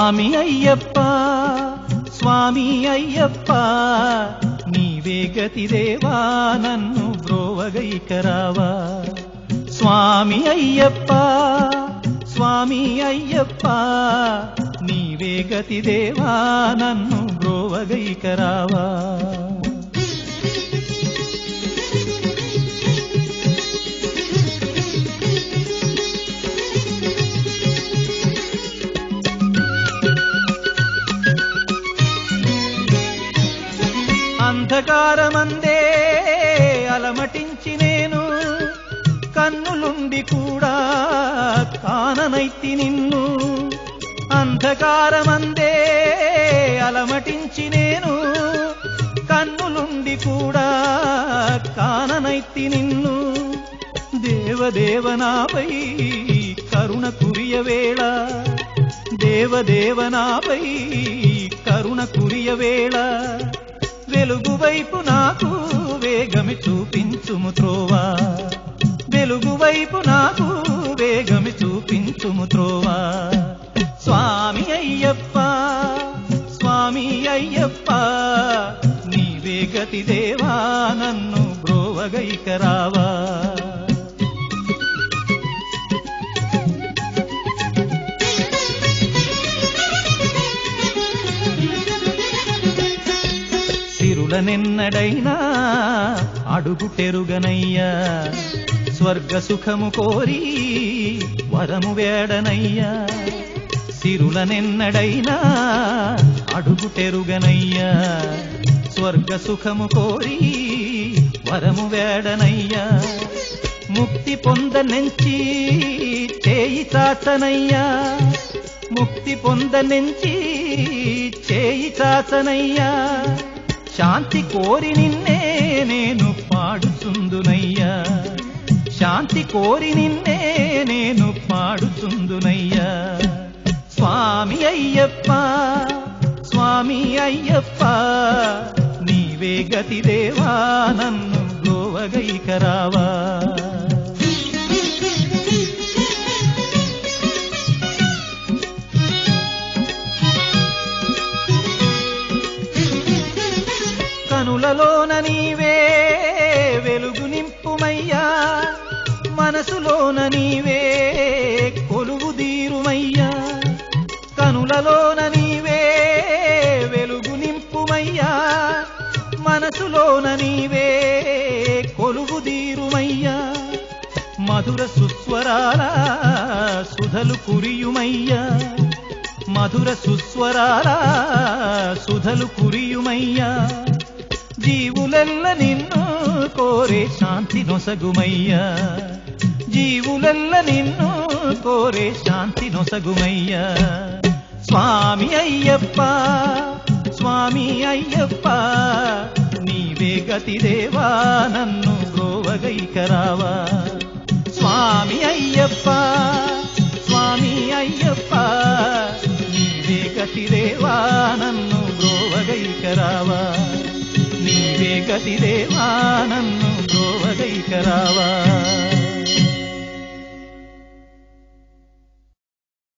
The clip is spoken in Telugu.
స్వామి అయ్యప్ప స్వామి అయ్యప్ప నీవే గతి దేవా నన్ను బ్రోవగైకరావా స్వామి అయ్యప్ప స్వామి అయ్యప్ప నీవే గతి దేవా నన్ను బ్రోవగైకరావా అంధకారమందే అలమటించి నేను కన్నులుండి కూడా కాననైతి నిన్ను అంధకారమందే అలమటించి నేను కన్నులుండి కూడా కాననైతి నిన్ను దేవదేవనాపై కరుణ కురియ వేళ దేవదేవనాపై కరుణ కురియ వేళ వెలుగు వైపు నాకు వేగమి చూపించుము త్రోవా వెలుగు వైపు నాకు వేగమి చూపించుము త్రోవా స్వామి అయ్యప్ప స్వామి అయ్యప్ప నీవే గతి దేవా నన్ను బ్రోవగైకరావా సిరులనెన్నడైనా అడుగు టెరుగనయ్యా స్వర్గ సుఖము కోరి వరము వేడనయ్యా సిరులనెన్నడైనా అడుగు టెరుగనయ్యా స్వర్గ సుఖము కోరి వరము వేడనయ్యా ముక్తి పొందనెంచి చేయి చాచనయ్యా ముక్తి పొందనెంచి చేయి చాచనయ్యా శాంతి కోరి నిన్నే నేను పాడుచుందునయ్యా శాంతి కోరి నిన్నే నేను పాడుచుందునయ్యా స్వామి అయ్యప్ప స్వామి అయ్యప్ప నీవే గతి దేవా నన్ను గోవగైకరావా కనులలోన నీవే వెలుగు నింపుమయ్యా మనసులోన నీవే కొలువు దీరుమయ్యా కనులలోన నీవే వెలుగు నింపుమయ్యా మనసులోన నీవే కొలువు దీరుమయ్యా మధుర సుస్వరాల సుధలు కురియుమయ్యా మధుర సుస్వరాల సుధలు కురియుమయ్యా జీవులెల్ల నిన్ను కోరే శాంతి నొసగుమయ్యా జీవులెల్ల నిన్ను కోరే శాంతి నొసగుమయ్యా స్వామి అయ్యప్ప స్వామి అయ్యప్ప నీవే గతి దేవా నన్ను గోవగైకరావా స్వామి అయ్యప్ప స్వామి అయ్యప్ప నీవే గతి దేవా నన్ను గోవగైకరావా నీవే గతి దేవా నన్ను గోవగైకరావా